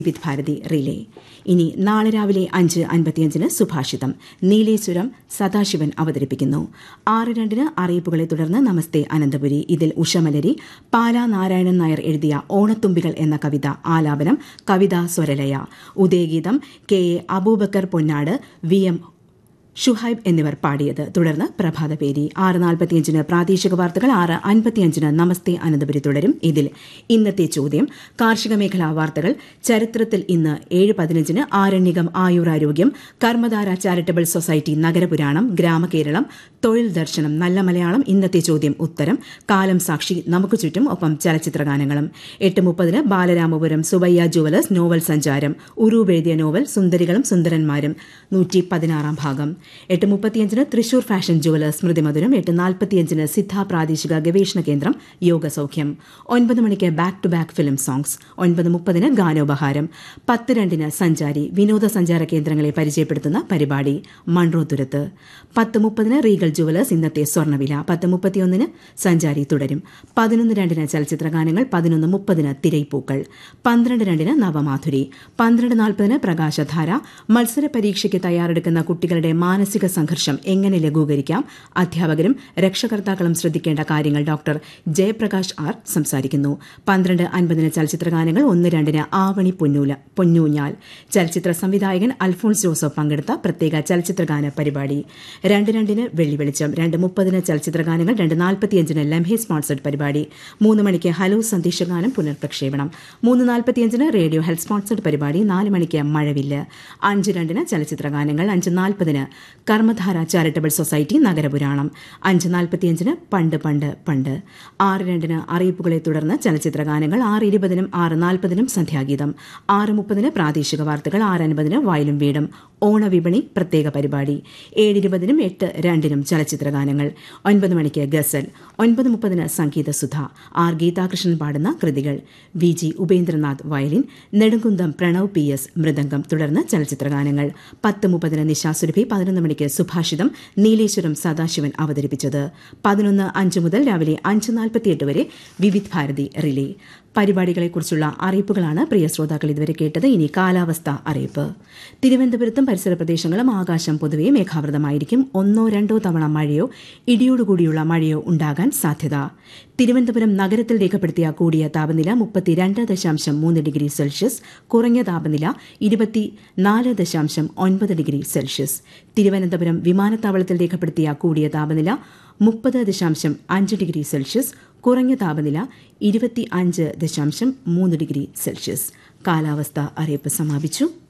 വിത്ത് Bharati relay ഇനി നാളെ രാവിലെ അഞ്ച് അൻപത്തിയഞ്ചിന് സുഭാഷിതം നീലേശ്വരം സദാശിവൻ അവതരിപ്പിക്കുന്നു ആറ് രണ്ടിന് അറിയിപ്പുകളെ തുടർന്ന് നമസ്തേ അനന്തപുരി ഇതിൽ ഉഷമലരി പാലാ നാരായണൻ നായർ എഴുതിയ ഓണത്തുമ്പികൾ എന്ന കവിത ആലാപനം കവിതാ സ്വരലയ ഉദയഗീതം K A Abubakar Ponnad V M Shuhaib എന്നിവർ പാടിയത് തുടർന്ന് പ്രഭാതപേരി ആറ് നാൽപ്പത്തിയഞ്ചിന് പ്രാദേശിക വാർത്തകൾ ആറ് അൻപത്തിയഞ്ചിന് നമസ്തേ അനന്തപുരി തുടരും ഇതിൽ ഇന്നത്തെ ചോദ്യം കാർഷിക മേഖലാ വാർത്തകൾ ചരിത്രത്തിൽ ഇന്ന് ഏഴ് പതിനഞ്ചിന് ആരണ്യകം ആയുരാരോഗ്യം കർമ്മധാര ചാരിറ്റബിൾ സൊസൈറ്റി നഗരപുരാണം ഗ്രാമകേരളം തൊഴിൽ ദർശനം നല്ല മലയാളം ഇന്നത്തെ ചോദ്യം ഉത്തരം കാലം സാക്ഷി നമുക്ക് ചുറ്റും ഒപ്പം ചലച്ചിത്രഗാനങ്ങളും എട്ട് മുപ്പതിന് ബാലരാമപുരം സുബയ്യ ജുവലേഴ്സ് നോവൽ സഞ്ചാരം ഉറൂബ് എഴുതിയ നോവൽ സുന്ദരികളും സുന്ദരന്മാരും നൂറ്റി പതിനാറാം ഭാഗം എട്ട് മുപ്പത്തിയഞ്ചിന് തൃശൂർ ഫാഷൻ ജുവലേഴ്സ് സ്മൃതിമധുരം എട്ട് നാൽപ്പത്തിയഞ്ചിന് സിദ്ധ പ്രാദേശിക ഗവേഷണ കേന്ദ്രം യോഗസൌഖ്യം ഒൻപത് മണിക്ക് back to back film songs ഒൻപത് മുപ്പതിന് ഗാനോപഹാരം പത്ത് രണ്ടിന് സഞ്ചാരി വിനോദസഞ്ചാര കേന്ദ്രങ്ങളെ പരിചയപ്പെടുത്തുന്ന പരിപാടി മൺറോ തുരത്ത് പത്ത് മുപ്പതിന് റീഗൽ ജുവലേഴ്സ് ഇന്നത്തെ സ്വർണ്ണവില പത്ത് മുപ്പത്തിയൊന്നിന് സഞ്ചാരി തുടരും പതിനൊന്ന് രണ്ടിന് ചലച്ചിത്രഗാനങ്ങൾ പതിനൊന്ന് മുപ്പതിന് തിരൈപ്പൂക്കൾ പന്ത്രണ്ട് രണ്ടിന് നവമാധുരി പന്ത്രണ്ട് നാൽപ്പതിന് പ്രകാശധാര മത്സര പരീക്ഷയ്ക്ക് തയ്യാറെടുക്കുന്ന കുട്ടികളുടെ മാനസിക സംഘർഷം എങ്ങനെ ലഘൂകരിക്കാം അധ്യാപകരും രക്ഷകർത്താക്കളും ശ്രദ്ധിക്കേണ്ട കാര്യങ്ങൾ ഡോക്ടർ ജയപ്രകാശ് ആർ സംസാരിക്കുന്നു പന്ത്രണ്ട് അൻപതിന് ചലച്ചിത്രഗാനങ്ങൾ ഒന്ന് രണ്ടിന് ആവണി പൊന്നൂല പൊന്നൂഞ്ഞാൽ ചലച്ചിത്ര സംവിധായകൻ അൽഫോൺസ് ജോസഫ് പങ്കെടുത്ത പ്രത്യേക ചലച്ചിത്രഗാന പരിപാടി രണ്ട് രണ്ടിന് വെള്ളി വെളിച്ചം രണ്ട് മുപ്പതിന് ചലച്ചിത്രഗാനങ്ങൾ രണ്ട് നാൽപ്പത്തിയഞ്ചിന് ലംഹെ സ്പോൺസർഡ് പരിപാടി മൂന്ന് മണിക്ക് ഹലോ സന്ദേശഗാനം പുനർപ്രക്ഷേപണം മൂന്ന് നാൽപ്പത്തിയഞ്ചിന് റേഡിയോ ഹെൽത്ത് സ്പോൺസർഡ് പരിപാടി നാല് മണിക്ക് മഴവില്ല് അഞ്ച് രണ്ടിന് ചലച്ചിത്രഗാനങ്ങൾ അഞ്ച് നാൽപ്പതിന് കർമ്മധാര ചാരിറ്റബിൾ സൊസൈറ്റി നഗരപുരാണം അഞ്ച് നാൽപ്പത്തിയഞ്ചിന് പണ്ട് പണ്ട് പണ്ട് ആറ് രണ്ടിന് അറിയിപ്പുകളെ തുടർന്ന് ചലച്ചിത്രഗാനങ്ങൾ ആറ് ഇരുപതിനും ആറ് നാൽപ്പതിനും സന്ധ്യാഗീതം ആറ് മുപ്പതിന് പ്രാദേശിക വാർത്തകൾ ആറ് അൻപതിന് വയലും വീടും ഓണവിപണി പ്രത്യേക പരിപാടി ഏഴ് ഇരുപതിനും എട്ട് രണ്ടിനും ചലച്ചിത്രഗാനങ്ങൾ ഒൻപത് മണിക്ക് ഗസൽ ഒൻപത് മുപ്പതിന് സംഗീതസുധ ആർ ഗീതാകൃഷ്ണൻ പാടുന്ന കൃതികൾ V G Upendranath violin Nedumkunnam Pranav P S mridangam തുടർന്ന് ചലച്ചിത്രഗാനങ്ങൾ പത്ത് മുപ്പതിന് നിശാസുരഭി പതിനൊന്ന് മണിക്ക് സുഭാഷിതം നീലേശ്വരം സദാശിവൻ അവതരിപ്പിച്ചത് പതിനൊന്ന് അഞ്ച് മുതൽ രാവിലെ അഞ്ച് നാൽപ്പത്തിയെട്ട് വരെ വിവിധ് ഭാരതി റിലേ പരിപാടികളെക്കുറിച്ചുള്ള അറിയിപ്പുകളാണ് പ്രിയ ശ്രോതാക്കൾ ഇതുവരെ കേട്ടത് ഇനി കാലാവസ്ഥ അറിയിപ്പ് തിരുവനന്തപുരത്തും പരിസര പ്രദേശങ്ങളും ആകാശം പൊതുവെ മേഘാവൃതമായിരിക്കും ഒന്നോ രണ്ടോ തവണ മഴയോ ഇടിയോടുകൂടിയുള്ള മഴയോ ഉണ്ടാകാൻ സാധ്യത തിരുവനന്തപുരം നഗരത്തിൽ രേഖപ്പെടുത്തിയ കൂടിയ താപനില മുപ്പത്തിരണ്ട് ദശാംശം മൂന്ന് ഡിഗ്രി സെൽഷ്യസ് കുറഞ്ഞ താപനില ഇരുപത്തിനാല് ദശാംശം ഒൻപത് ഡിഗ്രി സെൽഷ്യസ് തിരുവനന്തപുരം വിമാനത്താവളത്തിൽ രേഖപ്പെടുത്തിയ കൂടിയ താപനില മുപ്പത് ദശാംശം അഞ്ച് ഡിഗ്രി സെൽഷ്യസ് കുറഞ്ഞ താപനില ഇരുപത്തി അഞ്ച് ദശാംശം മൂന്ന് ഡിഗ്രി സെൽഷ്യസ് കാലാവസ്ഥ അറിയിപ്പ് സമാപിച്ചു